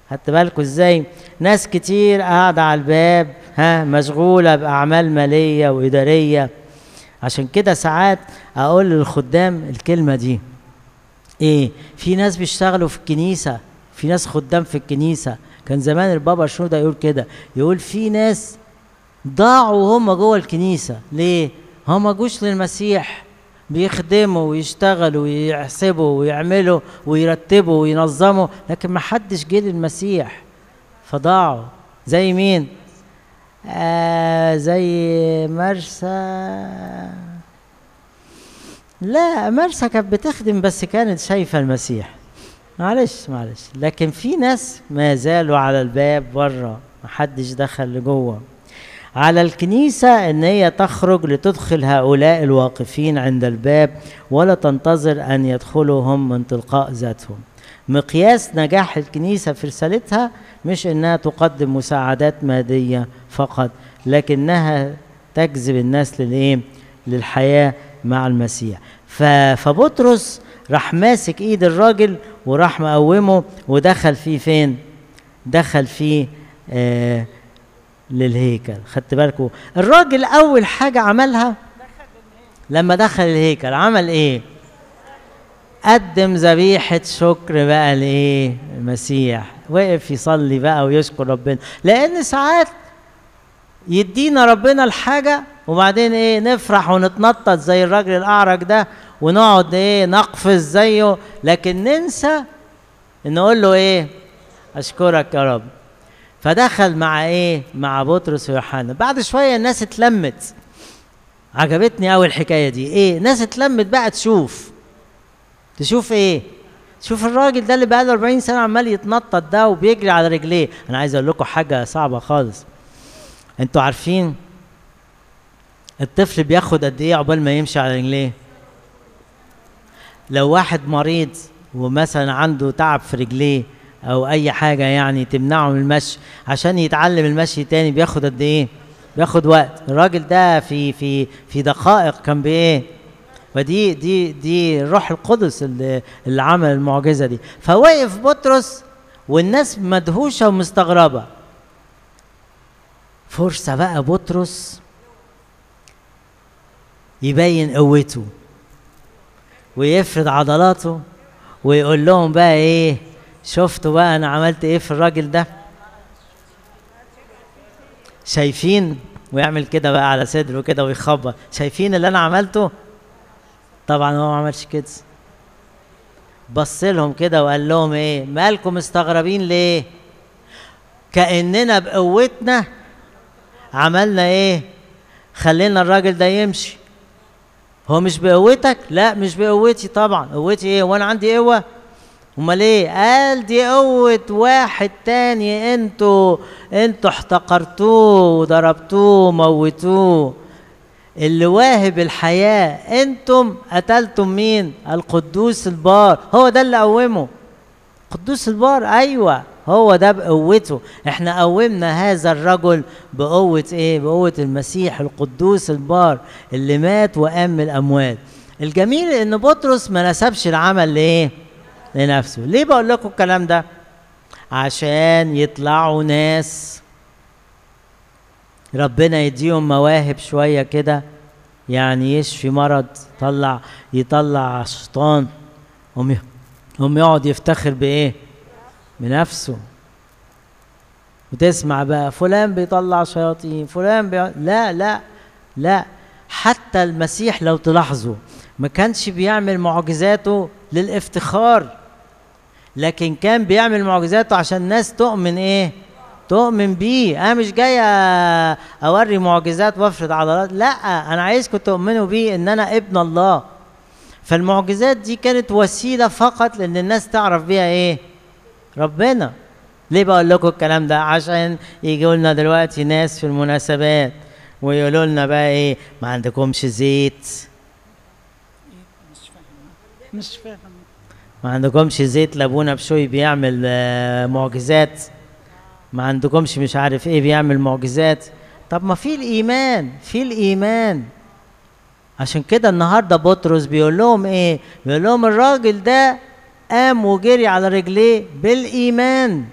خدت بالكوا ازاي ناس كتير قاعدة على الباب ها مشغولة بأعمال مالية وإدارية عشان كده ساعات أقول للخدام الكلمة دي إيه في ناس بيشتغلوا في الكنيسة في ناس خدام في الكنيسة كان زمان البابا شنودة يقول كده يقول في ناس ضاعوا وهم جوه الكنيسة ليه؟ هم ما جوش للمسيح بيخدموا ويشتغلوا ويحسبوا ويعملوا ويرتبوا وينظموا لكن ما حدش جه للمسيح فضاعوا زي مين؟ آه زي مرسى لا مرسى كانت بتخدم بس كانت شايفة المسيح معلش معلش لكن في ناس ما زالوا على الباب بره محدش دخل لجوه على الكنيسة إن هي تخرج لتدخل هؤلاء الواقفين عند الباب ولا تنتظر أن يدخلوا هم من تلقاء ذاتهم مقياس نجاح الكنيسة في رسالتها مش إنها تقدم مساعدات مادية فقط لكنها تجذب الناس للإيه؟ للحياة مع المسيح ف- فبطرس راح ماسك ايد الراجل وراح مقومه ودخل فيه فين دخل فيه آه للهيكل خدت بالكم الراجل اول حاجه عملها لما دخل الهيكل عمل ايه قدم ذبيحة شكر بقى لإيه؟ المسيح وقف يصلي بقى ويشكر ربنا لأن ساعات يدينا ربنا الحاجة وبعدين إيه نفرح ونتنطط زي الراجل الأعرج ده ونقعد إيه نقفز زيه لكن ننسى نقول له إيه؟ أشكرك يا رب فدخل مع إيه؟ مع بطرس ويوحنا بعد شوية الناس اتلمت عجبتني أوي الحكاية دي إيه؟ ناس اتلمت بقى تشوف تشوف ايه شوف الراجل ده اللي بقاله 40 سنه عمال يتنطط ده وبيجري على رجليه انا عايز اقول لكم حاجه صعبه خالص انتوا عارفين الطفل بياخد قد ايه عقبال ما يمشي على رجليه لو واحد مريض ومثلا عنده تعب في رجليه او اي حاجه يعني تمنعه من المشي عشان يتعلم المشي تاني بياخد قد ايه بياخد وقت الراجل ده في في في دقائق كان بايه فدي دي دي الروح القدس اللي, اللي عمل المعجزه دي فوقف بطرس والناس مدهوشه ومستغربه فرصه بقى بطرس يبين قوته ويفرد عضلاته ويقول لهم بقى ايه شفتوا بقى انا عملت ايه في الراجل ده شايفين ويعمل كده بقى على صدره كده ويخبط شايفين اللي انا عملته طبعا هو ما عملش كده بص لهم كده وقال لهم ايه مالكم مستغربين ليه كاننا بقوتنا عملنا ايه خلينا الراجل ده يمشي هو مش بقوتك لا مش بقوتي طبعا قوتي ايه وانا عندي قوه امال ايه قال دي قوه واحد تاني انتوا انتوا احتقرتوه وضربتوه وموتوه اللي واهب الحياة انتم قتلتم مين القدوس البار هو ده اللي قومه قدوس البار ايوه هو ده بقوته احنا قومنا هذا الرجل بقوة ايه بقوة المسيح القدوس البار اللي مات وقام من الاموات الجميل ان بطرس ما نسبش العمل لايه لنفسه ليه بقول لكم الكلام ده عشان يطلعوا ناس ربنا يديهم مواهب شويه كده يعني يشفي مرض يطلع يطلع شيطان هم هم يقعد يفتخر بايه بنفسه وتسمع بقى فلان بيطلع شياطين فلان بي... لا لا لا حتى المسيح لو تلاحظوا ما كانش بيعمل معجزاته للافتخار لكن كان بيعمل معجزاته عشان الناس تؤمن ايه تؤمن بيه انا مش جاي اوري معجزات وافرض عضلات لا انا عايزكم تؤمنوا بيه ان انا ابن الله فالمعجزات دي كانت وسيله فقط لان الناس تعرف بيها ايه ربنا ليه بقول لكم الكلام ده عشان يجوا لنا دلوقتي ناس في المناسبات ويقولوا لنا بقى ايه ما عندكمش زيت مش فاهم مش فاهم ما عندكمش زيت لابونا بشوي بيعمل آه معجزات ما عندكمش مش عارف ايه بيعمل معجزات طب ما في الايمان في الايمان عشان كده النهارده بطرس بيقول لهم ايه بيقول لهم الراجل ده قام وجري على رجليه بالايمان